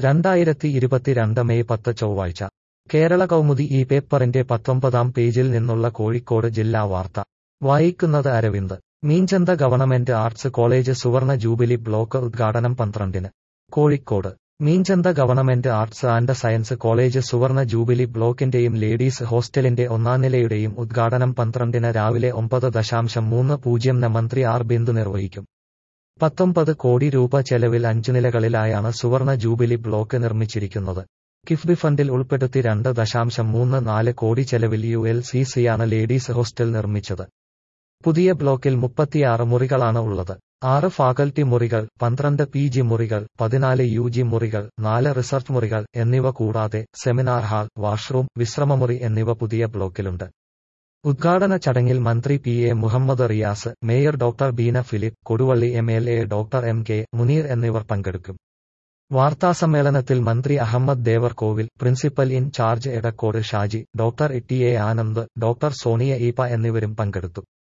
രണ്ടായിരത്തി ഇരുപത്തിരണ്ട് മെയ് പത്ത് ചൊവ്വാഴ്ച കേരള കൗമുദി ഈ പേപ്പറിന്റെ പത്തൊമ്പതാം പേജിൽ നിന്നുള്ള കോഴിക്കോട് ജില്ലാ വാർത്ത വായിക്കുന്നത് Aravind Meenchanda government arts college സുവർണ ജൂബിലി ബ്ലോക്ക് ഉദ്ഘാടനം പന്ത്രണ്ടിന് Kozhikode Meenchanda government arts and science college സുവർണ ജൂബിലി ബ്ലോക്കിന്റെയും ലേഡീസ് ഹോസ്റ്റലിന്റെ ഒന്നാംനിലയുടെയും ഉദ്ഘാടനം പന്ത്രണ്ടിന് രാവിലെ ഒമ്പത് ദശാംശം മൂന്ന് പൂജ്യം ന് മന്ത്രി ആർ ബിന്ദു നിർവഹിക്കും പത്തൊമ്പത് കോടി രൂപ ചെലവിൽ അഞ്ചു നിലകളിലായാണ് സുവർണ ജൂബിലി ബ്ലോക്ക് നിർമ്മിച്ചിരിക്കുന്നത് കിഫ്ബി ഫണ്ടിൽ ഉൾപ്പെടുത്തി രണ്ട് ദശാംശം മൂന്ന് നാല് കോടി ചെലവിൽ യു എൽ സി സിയാണ് ലേഡീസ് ഹോസ്റ്റൽ നിർമ്മിച്ചത് പുതിയ ബ്ലോക്കിൽ മുപ്പത്തിയാറ് മുറികളാണ് ഉള്ളത് ആറ് ഫാക്കൽറ്റി മുറികൾ പന്ത്രണ്ട് പി ജി മുറികൾ പതിനാല് യു ജി മുറികൾ നാല് റിസർച്ച് മുറികൾ എന്നിവ കൂടാതെ സെമിനാർ ഹാൾ വാഷ്റൂം വിശ്രമമുറി എന്നിവ പുതിയ ബ്ലോക്കിലുണ്ട് ഉദ്ഘാടന ചടങ്ങിൽ മന്ത്രി P A Muhammad Riyas mayor doctor Beena Philip Koduvally M L A doctor M K Muneer എന്നിവർ പങ്കെടുക്കും വാർത്താസമ്മേളനത്തിൽ മന്ത്രി Ahammad Devarkovil principal in charge Edakkode Shaji doctor T A Anand doctor Sonia Eappa എന്നിവരും പങ്കെടുത്തു